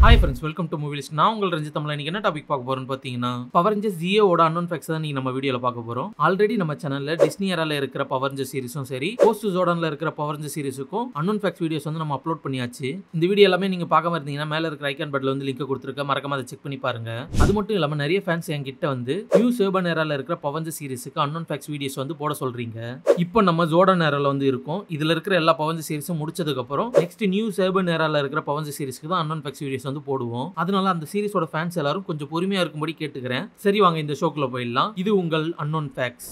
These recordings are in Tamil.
hi friends welcome to movie list நான் உங்கள் ரஞ்சித் தமிழ் இன்னைக்கு என்ன டாபிக் பார்க்க போறோம்னு பார்த்தீங்கன்னா பவர் ரேஞ்சர் ஜியோட அன்னோன் ஃபேக்ஸ் தான் நீங்க நம்ம வீடியோல பார்க்க போறோம் ஆல்ரெடி நம்ம சேனல்ல டிஸ்னி ஏரால இருக்கிற பவர் ரேஞ்சர் சீரிஸும் சரி போஸ்ட் ஜோடன்ல இருக்கிற பவர் ரேஞ்சர் சீரிஸுக்கும் அன்னோன் ஃபேக்ஸ் வீடியோஸ் வந்து நம்ம அப்லோட் பண்ணியாச்சு இந்த வீடியோ எல்லாமே நீங்க பார்க்காம இருந்தீங்கன்னா மேல இருக்கிற ஐக்கான் பட்ல வந்து லிங்க் கொடுத்துருக்கேன் மறக்காம அதை செக் பண்ணி பாருங்க அது மட்டும் இல்லாம நிறைய ஃபேன்ஸ் என்கிட்ட வந்து நியூ சேபன் ஏரால இருக்கிற பவர் ரேஞ்சர் சீரிஸுக்கு அன்னோன் ஃபேக்ஸ் வீடியோஸ் வந்து போட சொல்றீங்க இப்போ நம்ம ஜோடன் ஏரால வந்து இருக்கோம் இதுல இருக்கிற எல்லா பவன் சீரிஸும் முடிச்சதுக்கு அப்புறம் நெக்ஸ்ட் நியூ சேபன் ஏரால இருக்கிற பவன் சீரிஸ்க்கு தான் அன்னோன் ஃபேக்ஸ் வீடியோஸ் வந்து போடுவோம் அதனால அந்த சீரிஸோட ஃபேன்ஸ் எல்லாரும் கொஞ்சம் பொறுமையா இருக்கும்படி கேட்டுக்கிறேன் சரி வாங்க இந்த ஷோக்குள்ள போயிடலாம் இது உங்கள் அன்னோன் ஃபேக்ஸ்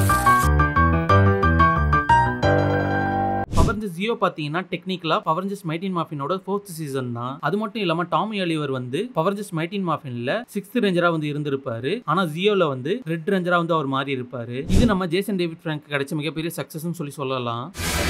பவர்ஜஸ் ஜியோ பார்த்தீங்கன்னா டெக்னிக்கலா பவர்ஜஸ் மைட்டின் மாஃபினோட ஃபோர்த் சீசன் தான் அது மட்டும் இல்லாம டாமி அலிவர் வந்து பவர்ஜஸ் மைட்டின் மாஃபின்ல சிக்ஸ்த் ரேஞ்சரா வந்து இருந்திருப்பாரு ஆனா ஜியோல வந்து ரெட் ரேஞ்சரா வந்து அவர் மாறி இருப்பாரு இது நம்ம ஜேசன் டேவிட் ஃப்ராங்க் கிடைச்ச மிகப்பெரிய சக்சஸ்னு சொல்லி சொல்லலாம்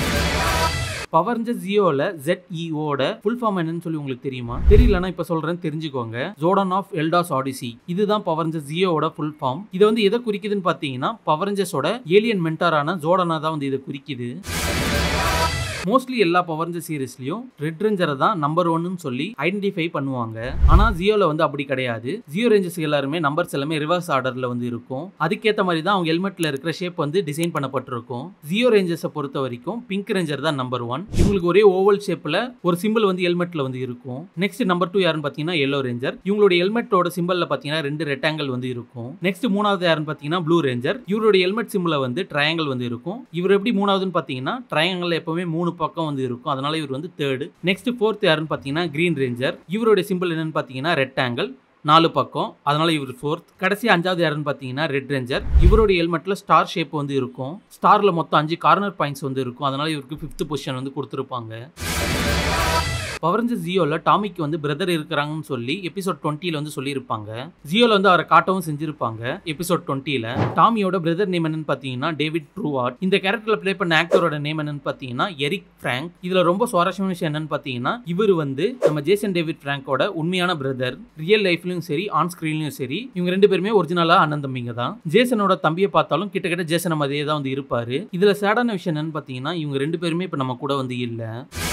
பவர்ஞ்ச ஜியோல ZEO-ட ஃபுல் ஃபார்ம் என்னன்னு சொல்லி உங்களுக்கு தெரியுமா தெரியலனா இப்ப சொல்றேன் தெரிஞ்சுக்கோங்க ஜோர்டன் ஆஃப் எல்டாஸ் ஆடிசி இதுதான் பவர்ஞ்ச ஜியோட ஃபுல் ஃபார்ம் இது வந்து எதை குறிக்குதுன்னு பாத்தீங்கன்னா பவர்ஞ்சஸோட ஏலியன் மென்டாரான ஜோர்டனா தான் வந்து இதை குறிக்குது மோஸ்ட்லி எல்லா பவர்ஞ்ச சீரிஸ்லயும் ரெட் ரேஞ்சரை தான் நம்பர் ஒன்னு சொல்லி ஐடென்டிஃபை பண்ணுவாங்க ஆனா ஜியோல வந்து அப்படி கிடையாது ஜியோ ரேஞ்சர்ஸ் எல்லாருமே நம்பர்ஸ் எல்லாமே ரிவர்ஸ் ஆர்டர்ல வந்து இருக்கும் அதுக்கேற்ற மாதிரி தான் அவங்க ஹெல்மெட்ல இருக்கிற ஷேப் வந்து டிசைன் பண்ணப்பட்டிருக்கும் ஜியோ ரேஞ்சர்ஸை பொறுத்த வரைக்கும் பிங்க் ரேஞ்சர் தான் நம்பர் ஒன் இவங்களுக்கு ஒரே ஓவல் ஷேப்ல ஒரு சிம்பிள் வந்து ஹெல்மெட்ல வந்து இருக்கும் நெக்ஸ்ட் நம்பர் டூ யாருன்னு பாத்தீங்கன்னா எல்லோ ரேஞ்சர் இவங்களுடைய ஹெல்மெட்டோட சிம்பிள்ல பாத்தீங்கன்னா ரெண்டு ரெக்டாங்கிள் வந்து இருக்கும் நெக்ஸ்ட் மூணாவது யாருன்னு பாத்தீங்கன்னா ப்ளூ ரேஞ்சர் இவருடைய ஹெல்மெட் சிம்பிள வந்து ட்ரையாங்கிள் வந்து இருக்கும் இவர் எப்படி மூணாவதுன்னு பாத்தீங்கன்னா ட்ரையாங்கிள் எப்பவுமே மூணு பக்கம் வந்து இருக்கும் அதனால இவர் வந்து தேர்டு நெக்ஸ்ட் ஃபோர்த் யாருன்னு பார்த்தீங்கன்னா கிரீன் ரேஞ்சர் இவருடைய சிம்பிள் என்னன்னு பார்த்தீங்கன்னா ரெட் ஆங்கிள் நாலு பக்கம் அதனால இவர் ஃபோர்த் கடைசி அஞ்சாவது யாருன்னு பார்த்தீங்கன்னா ரெட் ரேஞ்சர் இவருடைய ஹெல்மெட்ல ஸ்டார் ஷேப் வந்து இருக்கும் ஸ்டார்ல மொத்தம் அஞ்சு கார்னர் பாயிண்ட்ஸ் வந்து இருக்கும் அதனால இவருக்கு ஃபிஃப்த் பொசிஷன் வந்து கொடுத்துருப்பாங்க பவர்ஞ்ச ஜியோல டாமிக்கு வந்து பிரதர் இருக்கிறாங்கன்னு சொல்லி எபிசோட் டுவெண்ட்டில வந்து சொல்லியிருப்பாங்க ஜியோல வந்து அவரை காட்டவும் செஞ்சிருப்பாங்க எபிசோட் டுவெண்ட்டில டாமியோட பிரதர் நேம் என்னன்னு பாத்தீங்கன்னா டேவிட் ட்ரூவார்ட் இந்த கேரக்டர்ல ப்ளே பண்ண ஆக்டரோட நேம் என்னன்னு பாத்தீங்கன்னா எரிக் ஃப்ராங்க் இதுல ரொம்ப சுவாரஸ்யமான விஷயம் என்னன்னு பாத்தீங்கன்னா இவர் வந்து நம்ம ஜேசன் டேவிட் ஃப்ராங்கோட உண்மையான பிரதர் ரியல் லைஃப்லயும் சரி ஆன் ஸ்கிரீன்லயும் சரி இவங்க ரெண்டு பேருமே ஒரிஜினலா அண்ணன் தம்பிங்க தான் ஜேசனோட தம்பியை பார்த்தாலும் கிட்டத்தட்ட ஜேசன் மாதிரியே தான் வந்து இருப்பாரு இதுல சேடான விஷயம் என்னன்னு பாத்தீங்கன்னா இவங்க ரெண்டு பேருமே இப்ப நம்ம கூட வந்து இல்ல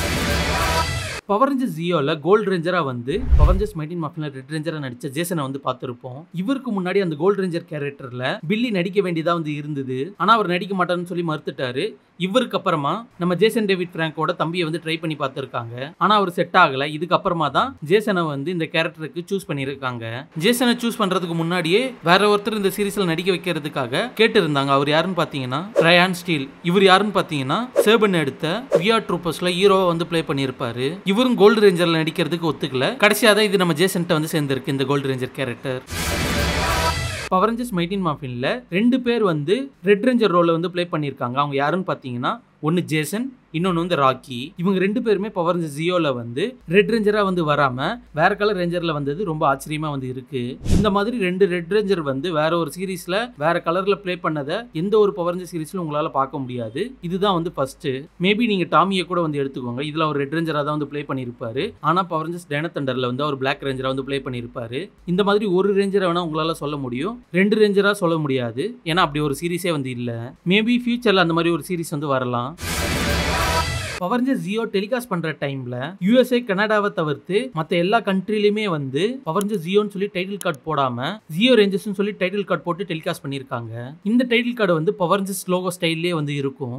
பவர்ஞ்சஸ் ஜியோல கோல்ட் ரேஞ்சரா வந்து பவர்ஞ்சஸ் மைட்டின் மாஃபின்ல ரெட் ரேஞ்சரா நடிச்ச ஜேசனை வந்து பார்த்திருப்போம் இவருக்கு முன்னாடி அந்த கோல்ட் ரேஞ்சர் கேரக்டர்ல பில்லி நடிக்க வேண்டியதா வந்து இருந்தது ஆனா அவர் நடிக்க மாட்டாருன்னு சொல்லி மறுத்துட்டாரு இவருக்கு அப்புறமா நம்ம ஜேசன் டேவிட் பிராங்கோட தம்பியை வந்து ட்ரை பண்ணி பார்த்திருக்காங்க ஆனா அவர் செட் ஆகல இதுக்கப்புறமா தான் ஜேசனை வந்து இந்த கேரக்டருக்கு சூஸ் பண்ணியிருக்காங்க ஜேசனை சூஸ் பண்றதுக்கு முன்னாடியே வேற ஒருத்தர் இந்த சீரிஸ்ல நடிக்க வைக்கிறதுக்காக கேட்டு இருந்தாங்க அவர் யாருன்னு பாத்தீங்கன்னா ரயான் ஸ்டீல் இவர் யாருன்னு பாத்தீங்கன்னா சேபன் எடுத்த வியா ட்ரூப்பர்ஸ்ல ஹீரோவை வந்து ப்ளே பண்ணியிருப்பாரு இவரும் கோல்டு ரேஞ்சர்ல நடிக்கிறதுக்கு ஒத்துக்கல கடைசியாக தான் இது நம்ம ஜேசன்ட்ட வந்து சேர்ந்திருக்கு இந்த gold ranger character power rangers mighty மாஃபின்ல ரெண்டு பேர் வந்து ரெட் ரேஞ்சர் ரோல வந்து ப்ளே பண்ணியிருக்காங்க அவங்க யாருன்னு பார்த்தீங்கன்னா ஒன்று ஜேசன் இன்னொன்று வந்து ராக்கி இவங்க ரெண்டு பேருமே பவர் ஜியோல வந்து ரெட் ரேஞ்சரா வந்து வராம வேற கலர் ரேஞ்சர்ல வந்தது ரொம்ப ஆச்சரியமா வந்து இருக்கு இந்த மாதிரி ரெண்டு ரெட் ரேஞ்சர் வந்து வேற ஒரு சீரீஸ்ல வேற கலர்ல ப்ளே பண்ணதை எந்த ஒரு பவர் சீரீஸ்ல உங்களால பார்க்க முடியாது இதுதான் வந்து ஃபர்ஸ்ட் மேபி நீங்க டாமியை கூட வந்து எடுத்துக்கோங்க இதுல ஒரு ரெட் ரேஞ்சரா தான் வந்து ப்ளே பண்ணியிருப்பாரு ஆனா பவர்ஜஸ் டேனத்தண்டர்ல வந்து அவர் பிளாக் ரேஞ்சரா வந்து ப்ளே பண்ணியிருப்பாரு இந்த மாதிரி ஒரு ரேஞ்சரை வேணா உங்களால சொல்ல முடியும் ரெண்டு ரேஞ்சரா சொல்ல முடியாது ஏன்னா அப்படி ஒரு சீரீஸே வந்து இல்ல மேபி ஃபியூச்சர்ல அந்த மாதிரி ஒரு சீரீஸ் வந்து வரலாம் பவர்ஞ்ச ஜியோ டெலிகாஸ்ட் பண்ற டைம்ல யூஎஸ்ஏ கனடாவை தவிர்த்து மத்த எல்லா கண்ட்ரிலயுமே வந்து பவர்ஞ்ச ஜியோன்னு சொல்லி டைட்டில் கார்டு போடாம ஜியோ ரேஞ்சஸ்னு சொல்லி டைட்டில் கார்டு போட்டு டெலிகாஸ்ட் பண்ணியிருக்காங்க இந்த டைட்டில் கார்டு வந்து பவர்ஞ்சஸ் லோகோ ஸ்டைல்லே வந்து இருக்கும்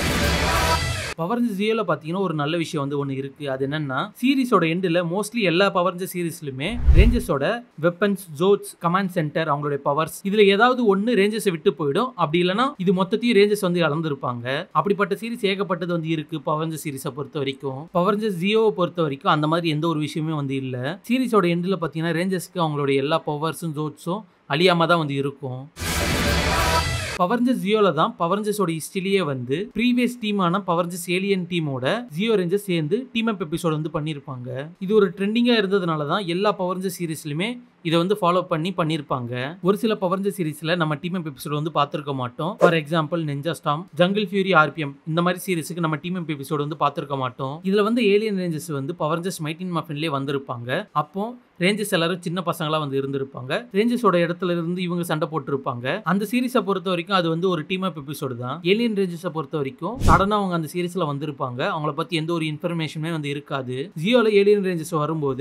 பவர்ஞ்ச ஜியோல பாத்தீங்கன்னா ஒரு நல்ல விஷயம் வந்து ஒன்று இருக்கு அது என்னன்னா சீரிஸோட எண்டில் மோஸ்ட்லி எல்லா பவர்ஞ்ச சீரிஸ்லுமே ரேஞ்சஸோட வெப்பன்ஸ் ஜோட்ஸ் கமாண்ட் சென்டர் அவங்களுடைய பவர்ஸ் இதுல ஏதாவது ஒன்று ரேஞ்சஸை விட்டு போயிடும் அப்படி இல்லைன்னா இது மொத்தத்தையும் ரேஞ்சஸ் வந்து இழந்திருப்பாங்க அப்படிப்பட்ட சீரிஸ் ஏகப்பட்டது வந்து இருக்கு பவர்ஞ்ச சீரிஸை பொறுத்த வரைக்கும் பவர்ஞ்ச ஜியோவை பொறுத்த வரைக்கும் அந்த மாதிரி எந்த ஒரு விஷயமே வந்து இல்லை சீரிஸோட எண்டில் பார்த்தீங்கன்னா ரேஞ்சஸ்க்கு அவங்களுடைய எல்லா பவர்ஸும் ஜோட்ஸும் அழியாம தான் வந்து இருக்கும் பவர்ஞ்சஸ் ஜியோல தான் பவர்ஞ்சஸோட ஹிஸ்டரியே வந்து ப்ரீவியஸ் டீமான பவர்ஞ்சஸ் ஏலியன் டீமோட ஜியோ ரேஞ்சஸ் சேர்ந்து டீம் அப் எபிசோட் வந்து பண்ணியிருப்பாங்க இது ஒரு ட்ரெண்டிங்காக இருந்ததுனால தான் எல்லா பவர்ஞ்சஸ் சீரீஸ்லையுமே இதை வந்து ஃபாலோ பண்ணி பண்ணியிருப்பாங்க ஒரு சில பவர்ஞ்ச சீரிஸ்ல நம்ம டீம் அப் எபிசோட் வந்து பார்த்துருக்க மாட்டோம் for example ninja storm jungle fury RPM இந்த மாதிரி சீரிஸுக்கு நம்ம டீம் அப் எபிசோட் வந்து பார்த்துருக்க மாட்டோம் இதுல வந்து ஏலியன் ரேஞ்சஸ் வந்து பவர்ஞ்சஸ் மைட்டின் மாஃபின்லேயே வந்திருப்பாங்க அப்போ ரேஞ்சஸ் எல்லாரும் சின்ன பசங்களா வந்து இருந்திருப்பாங்க ரேஞ்சஸோட இடத்துல இருந்து இவங்க சண்டை போட்டிருப்பாங்க அந்த சீரிஸை பொறுத்த வரைக்கும் அது வந்து ஒரு டீம் அப் எபிசோடு தான் ஏலியன் ரேஞ்சஸை பொறுத்த வரைக்கும் சடனா அவங்க அந்த சீரிஸ்ல வந்திருப்பாங்க அவங்கள பத்தி எந்த ஒரு இன்ஃபர்மேஷனுமே வந்து இருக்காது ஜியோல ஏலியன் ரேஞ்சஸ் வரும்போது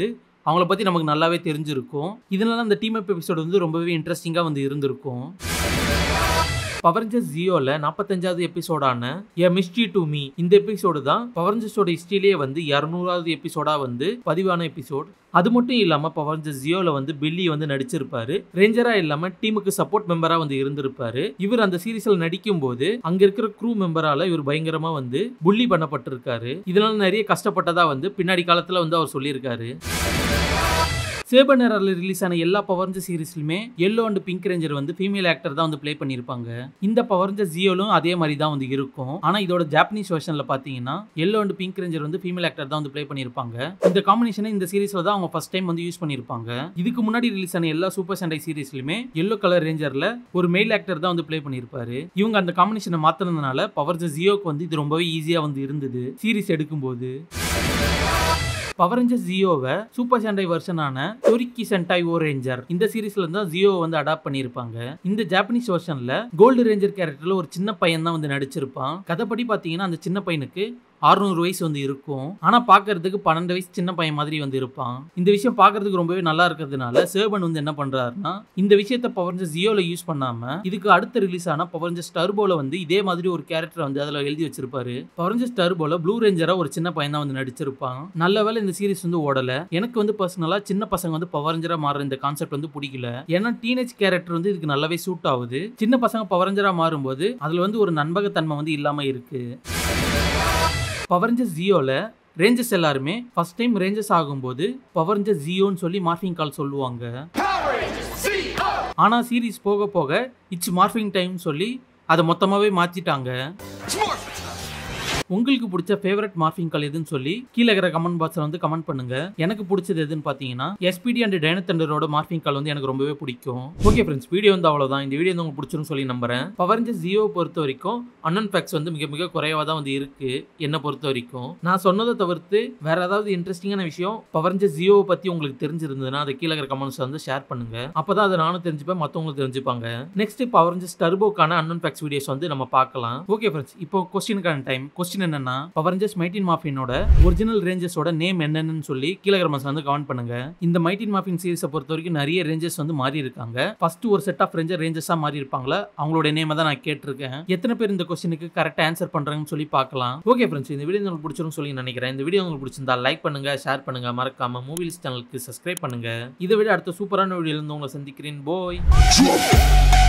அவங்கள பற்றி நமக்கு நல்லாவே தெரிஞ்சிருக்கும் இதனால அந்த டீம் அப் எபிசோடு வந்து ரொம்பவே இன்ட்ரெஸ்டிங்காக வந்து இருந்திருக்கும் பவர்ஜஸ் ஜியோல நாற்பத்தஞ்சாவது எபிசோடான எ மிஸ்ட்ரி டு மீ இந்த எபிசோடு தான் பவர்ஜஸோட ஹிஸ்ட்ரியிலேயே வந்து இரநூறாவது எபிசோடா வந்து பதிவான எபிசோட் அது மட்டும் இல்லாம பவர்ஜஸ் ஜியோல வந்து பில்லி வந்து நடிச்சிருப்பாரு ரேஞ்சரா இல்லாம டீமுக்கு சப்போர்ட் மெம்பரா வந்து இருந்திருப்பாரு இவர் அந்த சீரீஸ்ல நடிக்கும் போது அங்க இருக்கிற க்ரூ மெம்பரால இவர் பயங்கரமா வந்து புள்ளி பண்ணப்பட்டிருக்காரு இதனால நிறைய கஷ்டப்பட்டதா வந்து பின்னாடி காலத்துல வந்து அவர் சொல்லியிருக்காரு சேபனரில் ரிலீஸ் ஆன எல்லா பவர்ஞ்ச சீரீஸ்லுமே எல்லோ அண்ட் பிங்க் ரேஞ்சர் வந்து ஃபீமேல் ஆக்டர் தான் வந்து ப்ளே பண்ணியிருப்பாங்க இந்த பவர்ஞ்ச ஜியோலும் அதே மாதிரி தான் வந்து இருக்கும் ஆனால் இதோட ஜாப்பனீஸ் வெர்ஷனில் பார்த்தீங்கன்னா எல்லோ அண்ட் பிங்க் ரேஞ்சர் வந்து ஃபீமேல் ஆக்டர் தான் வந்து ப்ளே பண்ணியிருப்பாங்க இந்த காம்பினேஷனை இந்த சீரீஸில் தான் அவங்க ஃபர்ஸ்ட் டைம் வந்து யூஸ் பண்ணியிருப்பாங்க இதுக்கு முன்னாடி ரிலீஸ் ஆன எல்லா சூப்பர் சண்டை சீரீஸ்லையுமே எல்லோ கலர் ரேஞ்சரில் ஒரு மெயில் ஆக்டர் தான் வந்து ப்ளே பண்ணியிருப்பாரு இவங்க அந்த காம்பினேஷனை மாற்றினதுனால பவர்ஜ ஜியோக்கு வந்து இது ரொம்பவே ஈஸியாக வந்து இருந்தது சீரீஸ் எடுக்கும்போது பவர் ரேஞ்சர் ஜியோவை சூப்பர் சென்டை வெர்ஷனான டொரிக்கி சென்டாய் ஓ ரேஞ்சர் இந்த சீரீஸ்ல தான் ஜியோ வந்து அடாப்ட் பண்ணியிருப்பாங்க இந்த ஜாப்பனீஸ் வெர்ஷன்ல கோல்டு ரேஞ்சர் கேரக்டர்ல ஒரு சின்ன பையன் தான் வந்து நடிச்சிருப்பான் கதைப்படி பாத்தீங்கன்னா அந்த சின்ன பையனுக்கு அறுநூறு வயசு வந்து இருக்கும் ஆனா பாக்குறதுக்கு பன்னெண்டு வயசு சின்ன பையன் மாதிரி வந்து இருப்பான் இந்த விஷயம் பாக்குறதுக்கு ரொம்பவே நல்லா இருக்கிறதுனால சேவன் வந்து என்ன பண்றாருன்னா இந்த விஷயத்த பவர்ஞ்ச ஜியோல யூஸ் பண்ணாம இதுக்கு அடுத்து ரிலீஸ் ஆன பவர்ஞ்ச ஸ்டர்போல வந்து இதே மாதிரி ஒரு கேரக்டர் வந்து அதுல எழுதி வச்சிருப்பாரு பவர்ஞ்ச ஸ்டர்போல ப்ளூ ரேஞ்சரா ஒரு சின்ன பையன் தான் வந்து நடிச்சிருப்பான் நல்ல வேளை இந்த சீரிஸ் வந்து ஓடல எனக்கு வந்து பர்சனலா சின்ன பசங்க வந்து பவரஞ்சரா மாறுற இந்த கான்செப்ட் வந்து பிடிக்கல ஏன்னா டீனேஜ் கேரக்டர் வந்து இதுக்கு நல்லாவே சூட் ஆகுது சின்ன பசங்க பவரஞ்சரா மாறும்போது அதுல வந்து ஒரு நண்பகத்தன்மை வந்து இல்லாம இருக்கு பவரஞ்சஸ் ஜியோல ரேஞ்சஸ் எல்லாருமே ஃபர்ஸ்ட் டைம் ரேஞ்சஸ் ஆகும்போது பவரஞ்சஸ் ஜியோன்னு சொல்லி மார்ஃபிங் கால் சொல்லுவாங்க ஆனா சீரிஸ் போக போக இட்ஸ் மார்ஃபிங் டைம் சொல்லி அதை மொத்தமாவே மாத்திட்டாங்க உங்களுக்கு பிடிச்ச ஃபேவரட் மார்ஃபிங் கால் எதுன்னு சொல்லி கீழே இருக்கிற கமெண்ட் பாக்ஸில் வந்து கமெண்ட் பண்ணுங்க எனக்கு பிடிச்சது எதுன்னு பார்த்தீங்கன்னா எஸ்பிடி அண்ட் டைனத்தண்டரோட மார்ஃபிங் கால் வந்து எனக்கு ரொம்பவே பிடிக்கும் ஓகே ஃப்ரெண்ட்ஸ் வீடியோ வந்து அவ்வளோதான் இந்த வீடியோ வந்து உங்களுக்கு பிடிச்சிரும் சொல்லி நம்புறேன் பவர்ஞ்ச ஜியோ பொறுத்த வரைக்கும் அண்ணன் ஃபேக்ஸ் வந்து மிக மிக குறைவாக தான் வந்து இருக்கு என்னை பொறுத்த வரைக்கும் நான் சொன்னதை தவிர்த்து வேற ஏதாவது இன்ட்ரெஸ்டிங்கான விஷயம் பவர்ஞ்ச ஜியோவை பற்றி உங்களுக்கு தெரிஞ்சிருந்ததுன்னா அதை கீழே இருக்கிற கமெண்ட்ஸ் வந்து ஷேர் பண்ணுங்க அப்பதான் அதை நானும் தெரிஞ்சுப்பேன் மற்றவங்களும் தெரிஞ்சுப்பாங்க நெக்ஸ்ட் பவர்ஞ்ச டர்போக்கான அண்ணன் ஃபேக்ஸ் வீடியோஸ் வந்து நம்ம பார்க்கலாம் ஓகே ஃப்ரெண்ட்ஸ் இப்போ கொஸ்டினுக்கான டைம் கொஸ்டின் என்னன்னா பவர்ஞ்சஸ் மைட்டின் மாஃபினோட ஒரிஜினல் ரேஞ்சஸோட நேம் என்னன்னு சொல்லி கீழே கமெண்ட்ஸ் வந்து கமெண்ட் பண்ணுங்க இந்த மைட்டின் மாஃபின் சீரிஸை பொறுத்த வரைக்கும் நிறைய ரேஞ்சஸ் வந்து மாறி இருக்காங்க ஃபர்ஸ்ட் ஒரு செட் ஆஃப் ரேஞ்சர் ரேஞ்சஸா மாறி இருப்பாங்களா அவங்களோட நேமை தான் நான் கேட்டிருக்கேன் எத்தனை பேர் இந்த கொஸ்டினுக்கு கரெக்டாக ஆன்சர் பண்றாங்கன்னு சொல்லி பார்க்கலாம் ஓகே ஃப்ரெண்ட்ஸ் இந்த வீடியோ உங்களுக்கு பிடிச்சிரும் சொல்லி நினைக்கிறேன் இந்த வீடியோ உங்களுக்கு பிடிச்சிருந்தா லைக் பண்ணுங்க ஷேர் பண்ணுங்க மறக்காம மூவிஸ் சேனலுக்கு சப்ஸ்கிரைப் பண்ணுங்க இதை விட அடுத்த சூப்பரான வீடியோல இருந்து உங்களை சந்திக்கிறேன் போய்